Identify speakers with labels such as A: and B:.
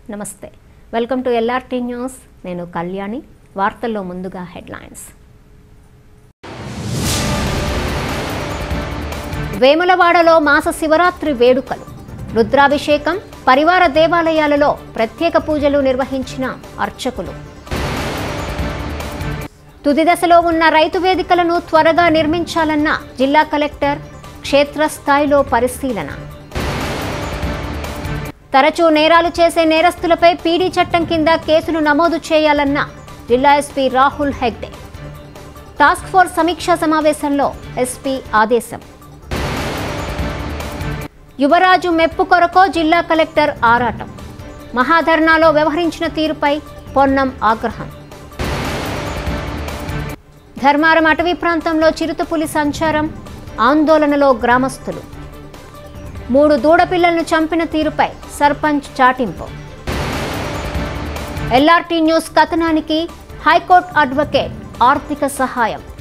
A: నమస్తే welcome to LRT news నేను కళ్యాణి వార్తల్లో ముందుగా హెడ్లైన్స్ వేములవాడలో మాస శివరాత్రి వేడుకలు రుద్రాభిషేకం పరివార దేవాలయాలలో ప్రత్యేక పూజలు నిర్వహించిన అర్చకులు తుది దశలో ఉన్న రైతు వేదికలను త్వరగా నిర్మించాలన్న జిల్లా కలెక్టర్ క్షేత్రస్థాయిలో పరిశీలన తరచూ నేరాలు చేసే నేరస్తులపై పీడీ చట్టం కింద కేసులు నమోదు చేయాలన్న జిల్లా SP Rahul Hegde task force సమీక్షా సమావేశంలో ఎస్పీ ఆదేశం యువరాజు మెప్పు కొరకో జిల్లా కలెక్టర్ ఆరాటం మహాధర్నాలో వ్యవహరించిన తీరుపై పొన్నం ఆగ్రహం ధర్మారం అటవీ ప్రాంతంలో చిరుతపులి సంచారం ఆందోళనలో గ్రామస్తులు మూడు దూడపిల్లలను చంపిన తీరుపై సర్పంచ్ చాటింపు ఎల్ఆర్టీ న్యూస్ కథనానికి హైకోర్టు అడ్వకేట్ ఆర్థిక సహాయం